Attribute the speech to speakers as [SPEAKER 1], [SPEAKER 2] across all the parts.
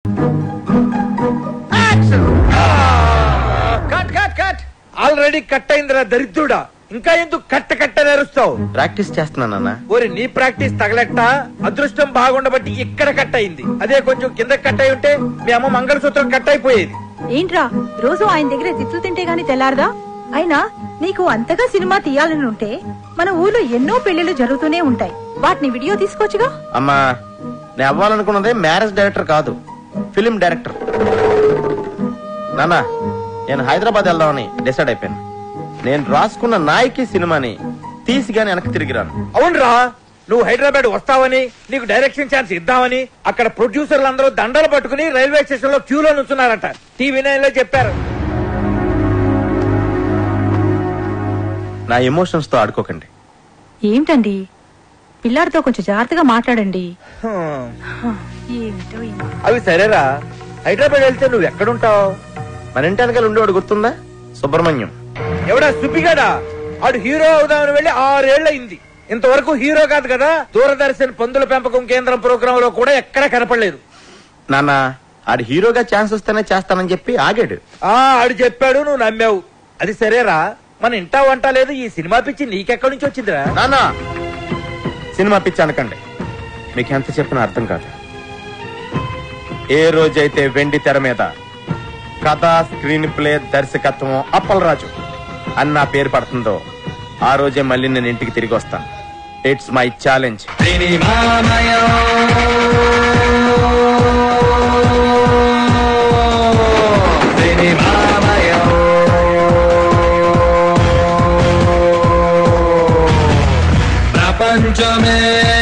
[SPEAKER 1] Cut cut cut already cut అయిందిరా దరిద్రుడా ఇంకా ఎందుకు కట్ట కట్ట నేరుస్తావు
[SPEAKER 2] ప్రాక్టీస్ చేస్తున్నానన్నా
[SPEAKER 1] ఓరి నీ ప్రాక్టీస్ తగలెట్ట అదృష్టం బాగుండబట్టి ఇక్కడ కట్ అయింది అదే కొంచెం కింద కట్ అయి ఉంటే మీ అమ్మ మంగళసూత్రం కట్ అయిపోయేది
[SPEAKER 3] ఏంట్రా రోజు ఆయన దగ్గర తిట్లు తింటే గాని తెల్లారదా అయినా నీకు అంతగా సినిమా తీయాలని ఉంటే మన ఊర్లో ఎన్నో పెళ్లిళ్ళు జరుగుతూనే ఉంటాయి వాటిని వీడియో తీసుకోవచ్చుగా
[SPEAKER 2] అమ్మా నేను అవ్వాలనుకున్నది మ్యారేజ్ డైరెక్టర్ కాదు ఫిలిం డైరెక్టర్ నానా నేను హైదరాబాద్ వెళ్దామని డిసైడ్ అయిపోయాను నేను రాసుకున్న నాయకి సినిమాని తీసి గాని వెనక్కి తిరిగి రాను
[SPEAKER 1] అవునరా నువ్వు హైదరాబాద్ వస్తావని నీకు డైరెక్షన్ ఛాన్స్ ఇద్దామని అక్కడ ప్రొడ్యూసర్లు అందరూ దండలు పట్టుకుని రైల్వే స్టేషన్ లో క్యూలో నుంచున్నారట టీవీ నైన్ లో చెప్పారు
[SPEAKER 2] నా ఎమోషన్స్ తో ఆడుకోకండి
[SPEAKER 3] ఏమిటండి పిల్లాడితో కొంచెం జాగ్రత్తగా మాట్లాడండి
[SPEAKER 1] హ్మ్.
[SPEAKER 3] ఏమిటో ఈ
[SPEAKER 1] అవి సరేరా హైదరాబాద్ వెళ్తే నువ్వు ఎక్కడుంటావు
[SPEAKER 2] మన ఇంటి వెనకాల ఉండేవాడు గుర్తుందా సుబ్రహ్మణ్యం
[SPEAKER 1] ఎవడా సుబ్బిగాడా ఆడు హీరో అవుదామని వెళ్ళి ఆరేళ్లయింది ఇంతవరకు హీరో కాదు కదా దూరదర్శన్ పందుల పెంపకం కేంద్రం ప్రోగ్రామ్ లో కూడా ఎక్కడ కనపడలేదు
[SPEAKER 2] నాన్న ఆడు హీరోగా ఛాన్స్ వస్తేనే చేస్తానని చెప్పి ఆగాడు
[SPEAKER 1] ఆ ఆడు చెప్పాడు నువ్వు నమ్మావు అది సరేరా మన ఇంటా వంట లేదు ఈ సినిమా పిచ్చి నీకెక్కడి నుంచి వచ్చిందిరా
[SPEAKER 2] నాన్న సినిమా పిచ్చి అనకండి మీకు ఎంత చెప్పినా అర్థం కాదు ఏ రోజైతే వెండి తెర మీద కథ స్క్రీన్ ప్లే దర్శకత్వం అప్పలరాజు అని నా పేరు పడుతుందో ఆ రోజే మళ్ళీ నేను ఇంటికి తిరిగి వస్తాను ఇట్స్ మై ఛాలెంజ్
[SPEAKER 4] ప్రపంచమే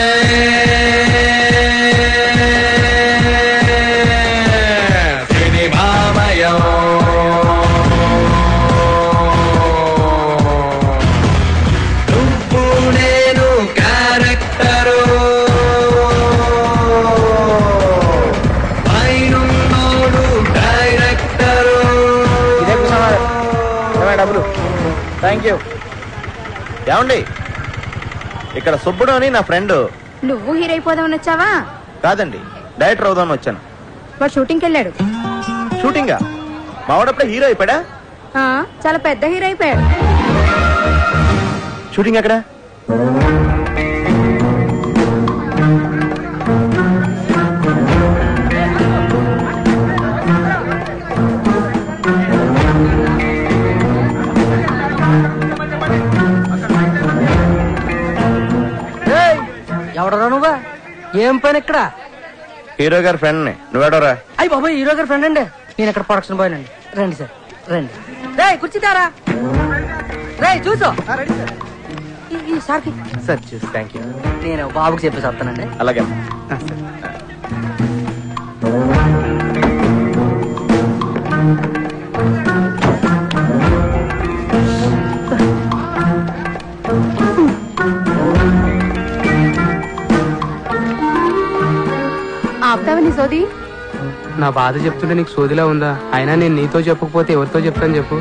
[SPEAKER 4] సినిమామయం నువ్వు నేను క్యారెక్టరు పైనున్నోడు డైరెక్టరు
[SPEAKER 2] డబ్బులు థ్యాంక్ యూ ఏమండి ఇక్కడ సుబ్బుడు అని నా ఫ్రెండ్
[SPEAKER 5] నువ్వు హీరో అయిపోదామని వచ్చావా
[SPEAKER 2] కాదండి డైరెక్టర్ అవుదామని వచ్చాను
[SPEAKER 5] వాడు షూటింగ్కి వెళ్ళాడు
[SPEAKER 2] షూటింగా మా వాడప్పుడే హీరో అయిపోయా
[SPEAKER 5] ఆ, చాలా పెద్ద హీరో అయిపోయాడు
[SPEAKER 2] షూటింగ్ ఎక్కడ
[SPEAKER 6] ఎవడరా నువ్వా ఏం పని ఇక్కడ
[SPEAKER 2] హీరో గారి ఫ్రెండ్ ని నువ్వేడోరా
[SPEAKER 6] అయ్యి బాబాయ్ హీరో గారి ఫ్రెండ్ అండి నేను ఇక్కడ ప్రొడక్షన్ బాయ్ అండి రండి సార్ రండి రే కూర్చుతారా రే చూసో ఈ- ఈ సార్కి
[SPEAKER 2] సార్ చూసి థ్యాంక్ యూ
[SPEAKER 6] నేను బాబుకి చెప్పేసి వస్తానండి
[SPEAKER 2] అలాగే
[SPEAKER 5] ఆపుతావని సోది
[SPEAKER 7] నా బాధ చెప్తుంటే నీకు సోదిలా ఉందా అయినా నేను నీతో చెప్పకపోతే ఎవరితో చెప్తాను చెప్పు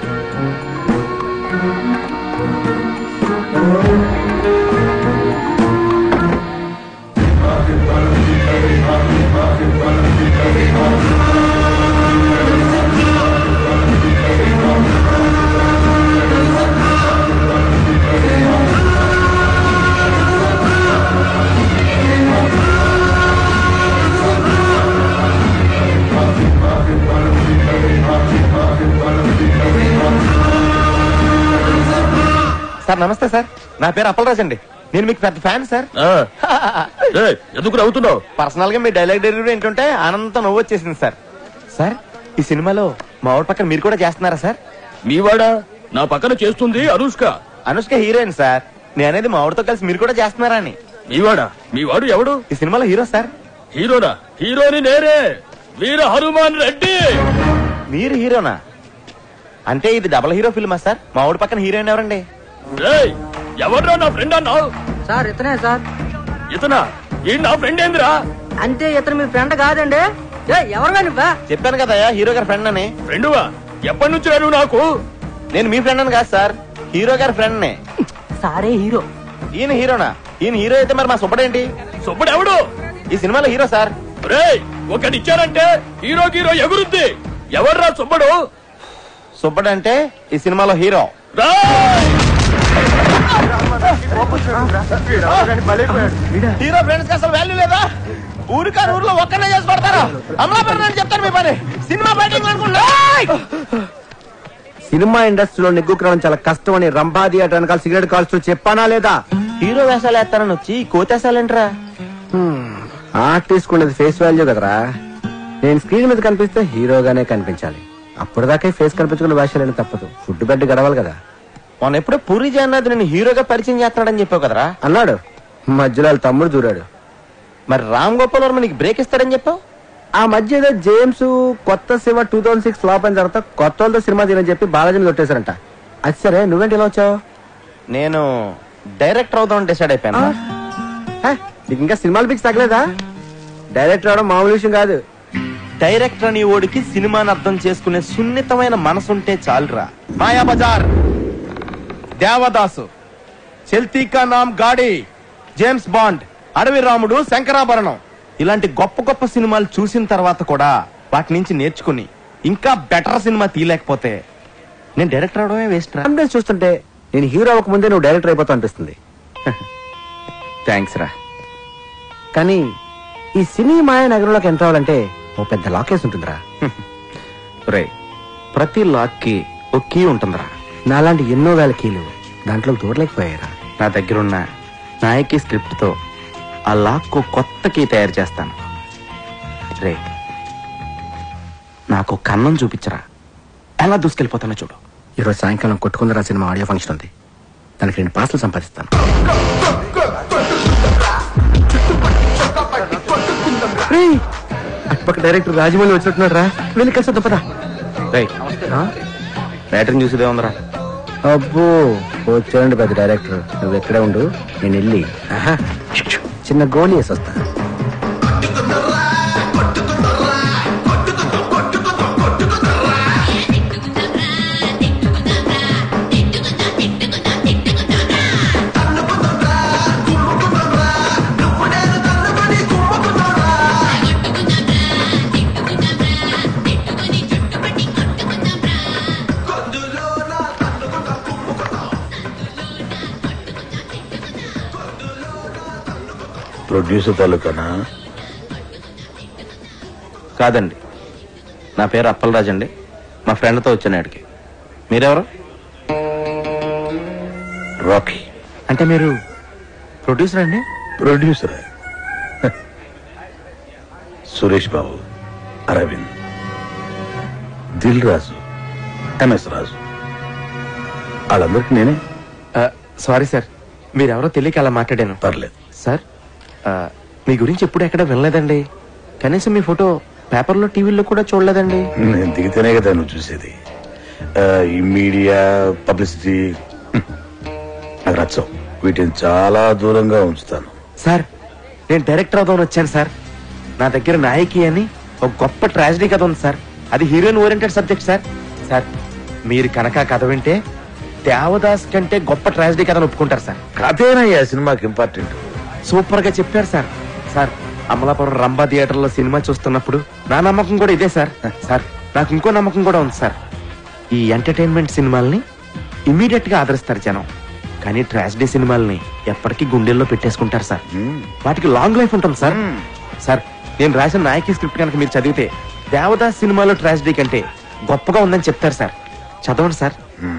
[SPEAKER 2] సార్ నమస్తే సార్ నా పేరు అప్పలరాజ్ అండి నేను మీకు పెద్ద ఫ్యాన్ సార్
[SPEAKER 8] ఎందుకు నవ్వుతున్నావు
[SPEAKER 2] పర్సనల్ గా మీ డైలాగ్ డెలివరీ ఏంటంటే ఆనందంతో నవ్వు వచ్చేసింది సార్ సార్ ఈ సినిమాలో మా ఊరి పక్కన మీరు కూడా చేస్తున్నారా సార్
[SPEAKER 8] మీవాడా నా పక్కన చేస్తుంది అనుష్క
[SPEAKER 2] అనుష్క హీరోయిన్ సార్ నేను అనేది మా ఊరితో కలిసి మీరు కూడా చేస్తున్నారా అని
[SPEAKER 8] మీవాడా మీవాడు ఎవడు
[SPEAKER 2] ఈ సినిమాలో హీరో సార్
[SPEAKER 8] హీరోనా హీరోని నేనే వీర హనుమాన్ రెడ్డి
[SPEAKER 2] మీరు హీరోనా అంటే ఇది డబల్ హీరో ఫిల్మా సార్ మా ఊడి పక్కన హీరోయిన్ ఎవరండి
[SPEAKER 8] రేయ్ ఎవడ్రా నా ఫ్రెండ్ అన్నావు
[SPEAKER 6] సార్ ఇతనే సార్
[SPEAKER 8] ఇతనా ఈ నా ఫ్రెండ్ ఏందిరా
[SPEAKER 6] అంటే ఇతను మీ ఫ్రెండ్ కాదండి ఏ ఎవరుగా నువ్వా
[SPEAKER 2] చెప్పాను కదా హీరో గారి ఫ్రెండ్ అని
[SPEAKER 8] ఫ్రెండువా ఎప్పటి నుంచి నువ్వు నాకు
[SPEAKER 2] నేను మీ ఫ్రెండ్ అని కాదు సార్ హీరో గారి ఫ్రెండ్ నే
[SPEAKER 6] సారే హీరో
[SPEAKER 2] ఈయన హీరోనా ఈయన హీరో అయితే మరి మా సుబ్బడేంటి
[SPEAKER 8] సుబ్బడు ఎవడు
[SPEAKER 2] ఈ సినిమాలో హీరో సార్
[SPEAKER 8] రేయ్ ఒకటిచ్చారంటే హీరో హీరో ఎగురుద్ది ఎవర్రా సుబ్బడు
[SPEAKER 2] సుబ్బడు అంటే ఈ సినిమాలో హీరో
[SPEAKER 8] రాయ్
[SPEAKER 2] హీరో ఫ్రెండ్స్ అసలు వాల్యూ లేదా ఊరికారు ఊర్లో ఒక్కనే చేసి పడతారు అమలాపురం అని చెప్తారు మీ పని సినిమా బయటింగ్ అనుకుంటా
[SPEAKER 9] సినిమా ఇండస్ట్రీలో నెగ్గుకురావడం చాలా కష్టం అని రంభా థియేటర్ వెనకాల సిగరెట్ కాల్స్తూ చెప్పానా లేదా
[SPEAKER 2] హీరో వేషాలు వేస్తారని వచ్చి కోతేసాలంటరా
[SPEAKER 9] ఆర్టిస్ట్ ఉండేది ఫేస్ వాల్యూ కదరా నేను స్క్రీన్ మీద కనిపిస్తే హీరోగానే కనిపించాలి అప్పుడు దాకా ఫేస్ కనిపించుకున్న వేషాలని తప్పదు ఫుడ్ బెడ్ గడవాలి కదా
[SPEAKER 2] మొన్న ఎప్పుడో పూరి జగన్నాథ్ నేను హీరోగా పరిచయం చేస్తున్నాడని చెప్పావు కదరా
[SPEAKER 9] అన్నాడు మధ్యలో వాళ్ళ తమ్ముడు దూరాడు
[SPEAKER 2] మరి రామ్ గోపాల్ వర్మ నీకు బ్రేక్ ఇస్తాడని చెప్పావు
[SPEAKER 9] ఆ మధ్య ఏదో జేమ్స్ కొత్త సినిమా టూ థౌసండ్ సిక్స్ ఫ్లాప్ అయిన తర్వాత కొత్త వాళ్ళతో సినిమా తీయని చెప్పి బాలాజీని కొట్టేశారంట అది సరే నువ్వేంటి ఇలా వచ్చావు
[SPEAKER 2] నేను డైరెక్టర్ అవుదామని డిసైడ్ అయిపోయాను
[SPEAKER 9] హే, నీకు ఇంకా సినిమాలు పిక్స్ తగ్గలేదా డైరెక్టర్ అవడం మామూలు విషయం కాదు
[SPEAKER 2] డైరెక్టర్ అని ఓడికి సినిమాని అర్థం చేసుకునే సున్నితమైన మనసుంటే చాలురా మాయా బజార్ దేవదాసు చెల్తీ కా నామ్ గాడి జేమ్స్ బాండ్ అడవి రాముడు శంకరాభరణం ఇలాంటి గొప్ప గొప్ప సినిమాలు చూసిన తర్వాత కూడా వాటి నుంచి నేర్చుకుని ఇంకా బెటర్ సినిమా తీయలేకపోతే నేను డైరెక్టర్ అవడమే వేస్ట్ రా
[SPEAKER 9] కాన్ఫిడెన్స్ చూస్తుంటే నేను హీరో అవ్వక ముందే నువ్వు డైరెక్టర్ అయిపోతావు అనిపిస్తుంది
[SPEAKER 2] థ్యాంక్స్ రా
[SPEAKER 9] కానీ ఈ సినీ మాయ నగరంలోకి ఎంటర్ అవ్వాలంటే ఓ పెద్ద లాకేస్ ఉంటుందిరా
[SPEAKER 2] రే ప్రతి లాక్ కి ఒక కీ ఉంటుందిరా
[SPEAKER 9] నాలాంటి ఎన్నో వేల కీలు దాంట్లో దూరలేకపోయారా
[SPEAKER 2] నా దగ్గరున్న నాయకి స్క్రిప్ట్ తో ఆ లాక్ కొత్త కీ తయారు చేస్తాను రే నాకు కన్నం చూపించరా ఎలా దూసుకెళ్ళిపోతానో చూడు
[SPEAKER 9] ఈరోజు సాయంకాలం కొట్టుకుందరా సినిమా ఆడియో ఫంక్షన్ ఉంది దానికి రెండు పాసలు సంపాదిస్తాను రేయ్, అటుపక్క డైరెక్టర్ రాజమౌళి వచ్చినట్టున్నాడు రా వెళ్ళి కలిసి వద్దాం పద
[SPEAKER 2] రే బ్యాటరీ చూసేదే ఉందరా
[SPEAKER 9] అబ్బో వచ్చాడండి పెద్ద డైరెక్టర్ నువ్వు ఎక్కడే ఉండు నేను వెళ్ళి ఆహా, చిన్న గోళీ వేసి వస్తా
[SPEAKER 10] ప్రొడ్యూసర్ తాలూకానా
[SPEAKER 2] కాదండి నా పేరు అప్పలరాజ్ అండి మా ఫ్రెండ్తో వచ్చాను ఆడికి మీరెవరు
[SPEAKER 10] రాకీ
[SPEAKER 2] అంటే మీరు ప్రొడ్యూసర్ అండి
[SPEAKER 10] ప్రొడ్యూసర్ సురేష్ బాబు అరవింద్ దిల్ రాజు ఎంఎస్ రాజు వాళ్ళందరికీ నేనే
[SPEAKER 2] సారీ సార్ మీరెవరో తెలియక అలా మాట్లాడాను
[SPEAKER 10] పర్లేదు
[SPEAKER 2] సార్ ఆ, మీ గురించి ఎప్పుడు ఎక్కడ వినలేదండి కనీసం మీ ఫోటో పేపర్లో టీవీలో కూడా చూడలేదండి
[SPEAKER 10] నేను దిగితేనే కదా నువ్వు చూసేది ఆ, ఈ మీడియా పబ్లిసిటీ నాకు నచ్చవు వీటిని చాలా దూరంగా ఉంచుతాను
[SPEAKER 2] సార్ నేను డైరెక్టర్ అవుదామని వచ్చాను సార్ నా దగ్గర నాయకి అని ఒక గొప్ప ట్రాజడీ కథ ఉంది సార్ అది heroine oriented subject sir sir మీరు కనుక ఆ కథ వింటే దేవదాస్ కంటే గొప్ప ట్రాజడీ కథను ఒప్పుకుంటారు సార్
[SPEAKER 10] కథేనయ్యా సినిమాకి ఇంపార్టెంట్
[SPEAKER 2] సూపర్ గా చెప్పారు sir sir Amalapuram Rambha theatre లో సినిమా చూస్తున్నప్పుడు నా నమ్మకం కూడా ఇదే సార్ సార్ నాకు ఇంకో నమ్మకం కూడా ఉంది సార్ ఈ ఎంటర్టైన్మెంట్ సినిమాల్ని ఇమీడియట్ గా ఆదరిస్తారు జనం కానీ ట్రాజడీ సినిమాల్ని ఎప్పటికీ గుండెల్లో పెట్టేసుకుంటారు సార్ వాటికి లాంగ్ లైఫ్ ఉంటుంది సార్ సార్ నేను రాసిన నాయకి స్క్రిప్ట్ కనుక మీరు చదివితే దేవదాస్ సినిమాలో ట్రాజడీ కంటే గొప్పగా ఉందని చెప్తారు సార్ చదవండి సార్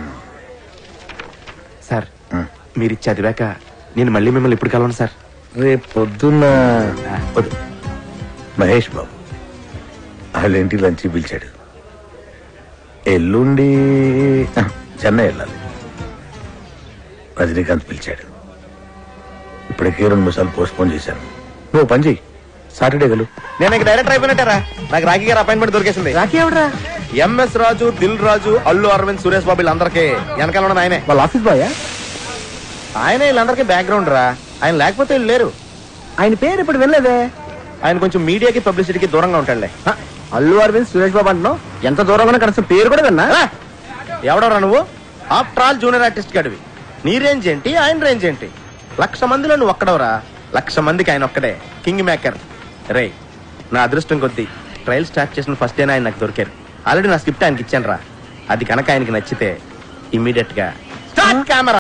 [SPEAKER 2] సార్ మీరు ఇది చదివాక నేను మళ్ళీ మిమ్మల్ని ఇప్పుడు కలవను సార్
[SPEAKER 10] రేపు పొద్దున్న వద్దు. మహేష్ బాబు వాళ్ళ ఇంటి లంచ్ పిలిచాడు ఎల్లుండి ఆ, చెన్నై వెళ్ళాలి రజనీకాంత్ పిలిచాడు ఇప్పటికే రెండు మూడు సార్లు పోస్ట్ పోన్ చేశాను నువ్వు పని చెయ్యి సాటర్డే గలు
[SPEAKER 2] నేను ఇంక డైరెక్టర్ అయిపోయినట్టారా నాకు రాఖీ గారు అపాయింట్మెంట్ దొరికేసింది
[SPEAKER 9] రాకీ ఎవడరా
[SPEAKER 2] ఎంఎస్ రాజు దిల్ రాజు అల్లు అరవింద్ సురేష్ బాబు వీళ్ళందరికీ వెనకాల ఉన్నది ఆయనే
[SPEAKER 9] వాళ్ళ ఆఫీస్ బాయా
[SPEAKER 2] ఆయన వీళ్ళందరికీ బ్యాక్గ్రౌండ్ రా ఆయన లేకపోతే వీళ్ళు లేరు
[SPEAKER 9] ఆయన పేరు ఇప్పుడు వినలేదే
[SPEAKER 2] ఆయన కొంచెం మీడియాకి పబ్లిసిటీకి దూరంగా ఉంటాడులే
[SPEAKER 9] హ, అల్లు అరవింద్ సురేష్ బాబు అంటున్నావు ఎంత దూరంగా కనీసం పేరు కూడా విన్నా
[SPEAKER 2] ఆ, ఎవడరా నువ్వు ఆఫ్టర్ ఆల్ జూనియర్ ఆర్టిస్ట్ గడివి నీ రేంజ్ ఏంటి ఆయన రేంజ్ ఏంటి లక్ష మందిలో నువ్వు ఒక్కడవరా లక్ష మందికి ఆయన ఒక్కడే కింగ్ మేకర్ రే నా అదృష్టం కొద్దీ ట్రయల్ స్టార్ట్ చేసిన ఫస్ట్ డే ఆయన నాకు దొరికారు ఆల్రెడీ నా స్క్రిప్ట్ ఆయనకి ఇచ్చాను రా అది కనుక ఆయనకి నచ్చితే ఇమ్మీడియట్ గా స్టార్ట్ కెమెరా